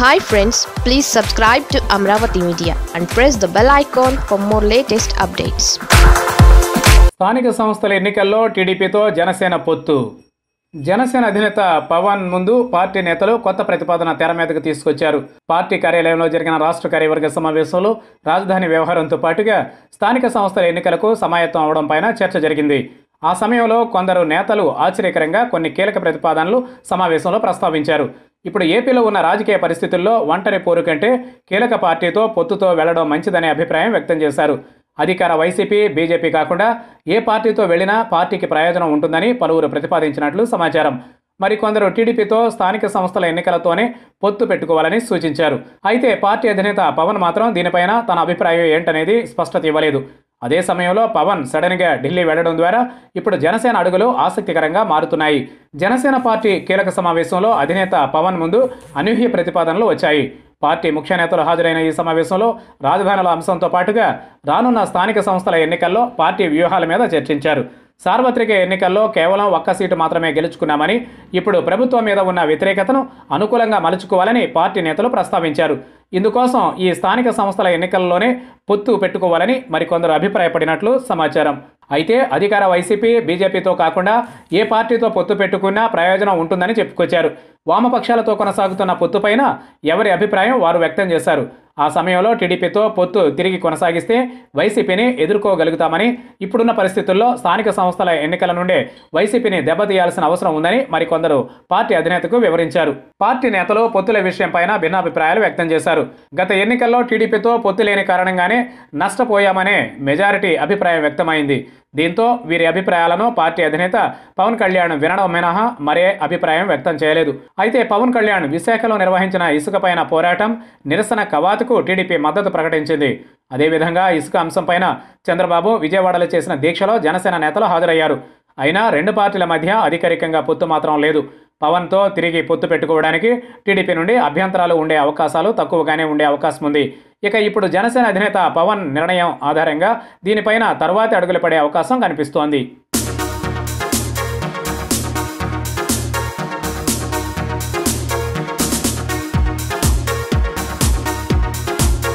hi friends please subscribe to Amaravati media and press the bell icon for more latest updates స్థానిక సంస్థల ఎన్నికల్లో టీడీపీతో జనసేన పొత్తు జనసేన అధినేత పవన్ ముందు పార్టీ నేతలు కొత్త ప్రతిపాదన తెర మీదకు తీసుకొచ్చారు పార్టీ కార్యాలయంలో జరిగిన రాష్ట్ర కార్యవర్గ సమావేశంలో రాజధాని వ్యవహారంతో పాటుగా స్థానిక సంస్థల ఎన్నికలకు సమాయత్తం అవడం పైన చర్చ జరిగింది ఆ సమయంలో కొందరు నేతలు ఆశ్చర్యకరంగా కొన్ని కీలక ప్రతిపాదనలు సమావేశంలో ప్రస్తావించారు ఇప్పుడు ఏపీలో ఉన్న రాజకీయ పరిస్థితుల్లో ఒంటరి పోరు కంటే కీలక పార్టీతో పొత్తుతో వెళ్లడం మంచిదనే అభిప్రాయం వ్యక్తం చేశారు అధికార వైసీపీ బీజేపీ కాకుండా ఏ పార్టీతో వెళ్ళినా పార్టీకి ప్రయోజనం ఉంటుందని పలువురు ప్రతిపాదించినట్లు సమాచారం మరికొందరు టీడీపీతో స్థానిక సంస్థల ఎన్నికలతోనే పొత్తు పెట్టుకోవాలని సూచించారు అయితే పార్టీ అధినేత పవన్ మాత్రం దీనిపైన తన అభిప్రాయం ఏంటనేది స్పష్టత ఇవ్వలేదు అదే సమయంలో పవన్ సడన్గా ఢిల్లీ వెళ్లడం ద్వారా ఇప్పుడు జనసేన అడుగులు ఆసక్తికరంగా మారుతున్నాయి జనసేన పార్టీ కీలక సమావేశంలో అధినేత పవన్ ముందు అనూహ్య ప్రతిపాదనలు వచ్చాయి పార్టీ ముఖ్య నేతలు హాజరైన ఈ సమావేశంలో రాజధానుల అంశంతో పాటుగా రానున్న స్థానిక సంస్థల ఎన్నికల్లో పార్టీ వ్యూహాల మీద చర్చించారు సార్వత్రిక ఎన్నికల్లో కేవలం ఒక్క సీటు మాత్రమే గెలుచుకున్నామని ఇప్పుడు ప్రభుత్వం మీద ఉన్న వ్యతిరేకతను అనుకూలంగా మలుచుకోవాలని పార్టీ నేతలు ప్రస్తావించారు ఇందుకోసం ఈ స్థానిక సంస్థల ఎన్నికల్లోనే పొత్తు పెట్టుకోవాలని మరికొందరు అభిప్రాయపడినట్లు సమాచారం అయితే అధికార వైసీపీ బీజేపీతో కాకుండా ఏ పార్టీతో పొత్తు పెట్టుకున్నా ప్రయోజనం ఉంటుందని చెప్పుకొచ్చారు వామపక్షాలతో కొనసాగుతున్న పొత్తుపైన ఎవరి అభిప్రాయం వారు వ్యక్తం చేశారు ఆ సమయంలో టీడీపీతో పొత్తు తిరిగి కొనసాగిస్తే వైసీపీని ఎదుర్కోగలుగుతామని ఇప్పుడున్న పరిస్థితుల్లో స్థానిక సంస్థల ఎన్నికల నుండే వైసీపీని దెబ్బతీయాల్సిన అవసరం ఉందని మరికొందరు పార్టీ అధినేతకు వివరించారు పార్టీ నేతలు పొత్తుల విషయంపైన భిన్నాభిప్రాయాలు వ్యక్తం చేశారు గత ఎన్నికల్లో టీడీపీతో పొత్తు లేని కారణంగానే నష్టపోయామనే మెజారిటీ అభిప్రాయం వ్యక్తమైంది దీంతో వీరి అభిప్రాయాలను పార్టీ అధినేత పవన్ కళ్యాణ్ వినడం మినహా మరే అభిప్రాయం వ్యక్తం చేయలేదు అయితే పవన్ కళ్యాణ్ విశాఖలో నిర్వహించిన ఇసుకపైన పోరాటం నిరసన కవాతుకు టీడీపీ మద్దతు ప్రకటించింది అదేవిధంగా ఇసుక అంశంపైన చంద్రబాబు విజయవాడలో చేసిన దీక్షలో జనసేన నేతలు హాజరయ్యారు అయినా రెండు పార్టీల మధ్య అధికారికంగా పొత్తు మాత్రం లేదు పవన్తో తిరిగి పొత్తు పెట్టుకోవడానికి టీడీపీ నుండి అభ్యంతరాలు ఉండే అవకాశాలు తక్కువగానే ఉండే అవకాశం ఉంది ఇక ఇప్పుడు జనసేన అధినేత పవన్ నిర్ణయం ఆధారంగా దీనిపైన తరువాతి అడుగులు పడే అవకాశం కనిపిస్తోంది